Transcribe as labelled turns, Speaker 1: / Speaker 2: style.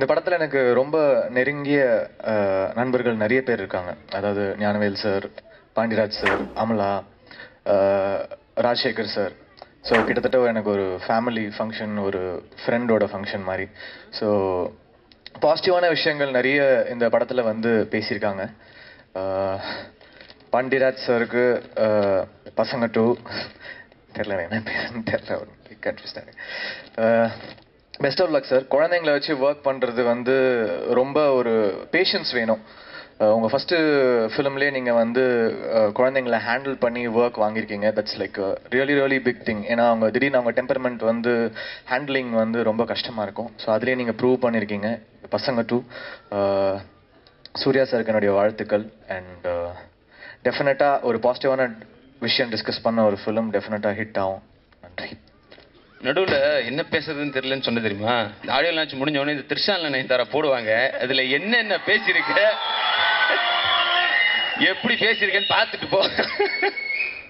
Speaker 1: இந்த படத்தில் எனக்கு ரொம்ப நெருங்கிய அஹ், நண்பர்கள் நிறைய பேர் இருக்காங்க அதாவது ஞானவேல் சார் பாண்டியராஜ் சார் அமலா அஹ், ராஜசேகர் சார் ஸோ கிட்டத்தட்ட எனக்கு ஒரு ஃபேமிலி ஃபங்க்ஷன் ஒரு ஃப்ரெண்டோட ஃபங்க்ஷன் மாதிரி ஸோ பாசிட்டிவான விஷயங்கள் நிறைய இந்த படத்தில் வந்து பேசியிருக்காங்க அஹ், பாண்டியராஜ் சாருக்கு அஹ், பசங்க டூ தெரில என்ன பேசுன்னு தெரில ஒரு கன்ஃபியூஸ்டாக பெஸ்ட் ஆஃப் லக் சார் குழந்தைங்கள வச்சு ஒர்க் பண்ணுறது வந்து ரொம்ப ஒரு பேஷன்ஸ் வேணும் அஹ் உங்க ஃபர்ஸ்ட் ஃபிலிம்லேயே நீங்கள் வந்து அஹ், குழந்தைங்கள ஹேண்டில் பண்ணி ஒர்க் வாங்கியிருக்கீங்க that's like really really big thing ஏன்னா அவங்க திடீர்னு அவங்க டெம்பர்மெண்ட் வந்து ஹேண்ட்லிங் வந்து ரொம்ப கஷ்டமாக இருக்கும் ஸோ அதுலேயே நீங்கள் ப்ரூவ் பண்ணியிருக்கீங்க பசங்க டூ சூர்யா சாருக்கு என்னுடைய வாழ்த்துக்கள் அண்ட் டெஃபினட்டாக ஒரு பாசிட்டிவான விஷயம் டிஸ்கஸ் பண்ண ஒரு ஃபிலிம் டெஃபினட்டாக ஹிட் ஆகும் நன்றி
Speaker 2: நடுவுல என்ன பேசுறதுன்னு தெரியலன்னு சொன்ன தெரியுமா இந்த ஆடியோ லான்ச் முடிஞ்ச உடனே இந்த திருஷால நயன்தாரா போடுவாங்க அதுல என்னென்ன பேசியிருக்க எப்படி பேசியிருக்கேன்னு பார்த்துட்டு போ